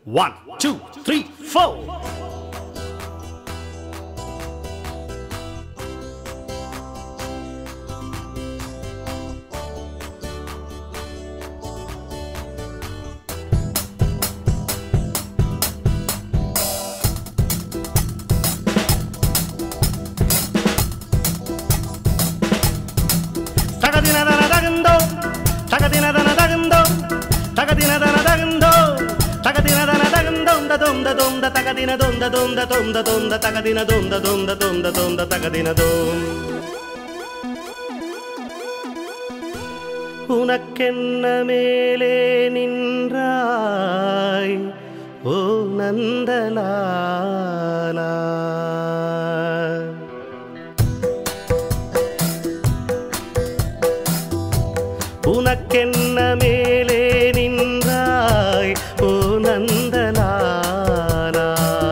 One, two, three, four. தகதினதன தகுந்தோ தகதினதன தகுந்தோ தகதினதன தகுந்தோ தகதினதன தகுந்தொந்த தொந்த தொந்த தகதின தொந்த தொந்த தொந்த தொந்த தகதின தொந்த தொந்த தொந்த தொந்த தகதின தோம் உனக்கென்ன மேலே நின்றாய் ஓ நந்தலாலா உனக்கென்ன மேலே நின்றாய் ஓ நந்தலாலா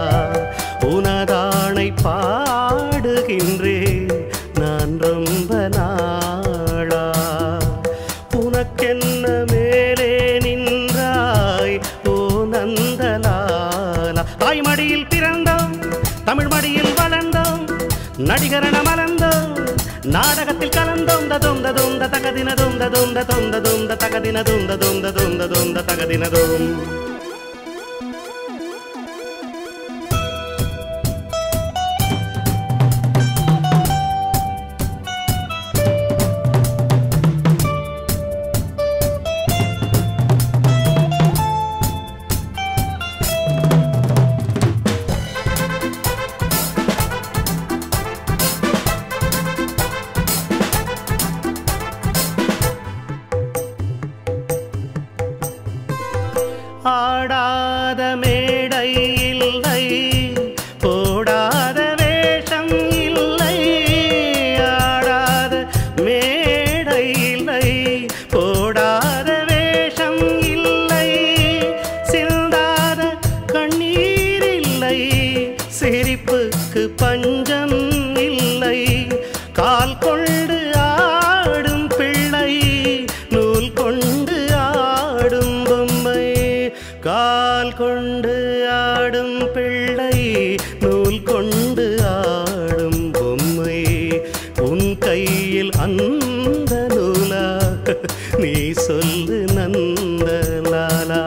உனதானை பாடுகின்றேன் நான் ரொம்ப நாளா உனக்கென்ன மேலே நின்றாய் ஓ நந்தலாலா தாய்மடியில் பிறந்தோம் தமிழ் மடியில் வளர்ந்தோம் நடிகரண மலர்ந்தோம் நாடகத்தில் கலந்தோம் ததொந்த தொந்த தகதின தொந்த தொந்த தொந்த தொந்த தகதின தொந்த தொந்த தொந்த தொந்த தகதின தோம் ஆடாத மேடை இல்லை போடாத வேஷம் இல்லை ஆடாத மேடை இல்லை போடாத வேஷம் இல்லை சிந்தாத கண்ணீர் இல்லை சிரிப்புக்கு பஞ்சம் இல்லை கால் கொண்டு ஆடும் பிள்ளை நூல் கொண்டு ஆடும் பொம்மை கால் கொண்டு ஆடும் பிள்ளை நூல் கொண்டு ஆடும் பொம்மை உன் கையில் அந்த நூலா நீ சொல்லு நந்த லாலா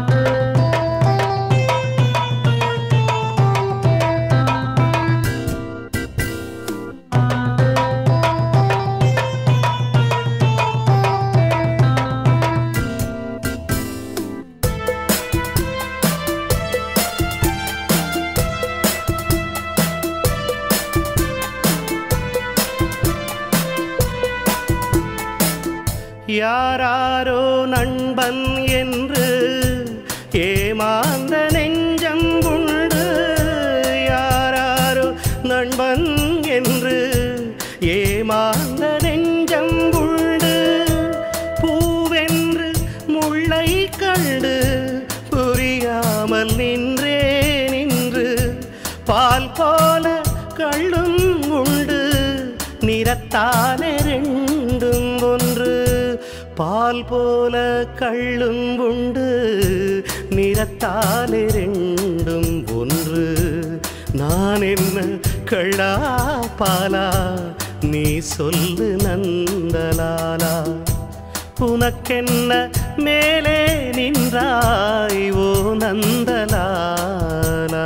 யாராரோ நண்பன் என்று ஏமாந்த நெஞ்சம் உண்டு யாராரோ நண்பன் என்று ஏமாந்த நெஞ்சம் உண்டு பூவென்று முள்ளை கண்டு புரியாமல் நின்றே நின்று பால் போல கள்ளும் உண்டு நிறத்தானே ரெண்டும் ஒன்று பால் போல கள்ளும் உண்டு நிறத்தாலே ரெண்டும் ஒன்று நான் என்ன கள்ளா பாலா நீ சொல்லு நந்தலாலா உனக்கென்ன மேலே நின்றாய் ஓ நந்தலாலா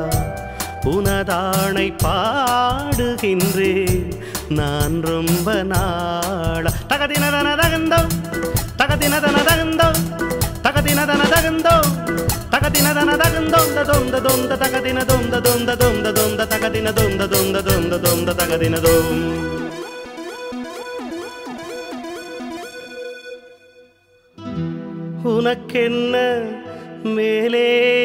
உனதானை பாடுகின்றேன் நான் ரொம்ப நாள தகதினதன தகுந்தோ தகதினதன தகுந்தோ தகதினதன தகுந்தோ தகதினதன தகுந்தோ தொந்த தொந்த தகதின தொந்த தொந்த தொந்த தொந்த தகதின தொந்த தொந்த தொந்த தொந்த தகதின தோம் உனக்கென்ன மேலே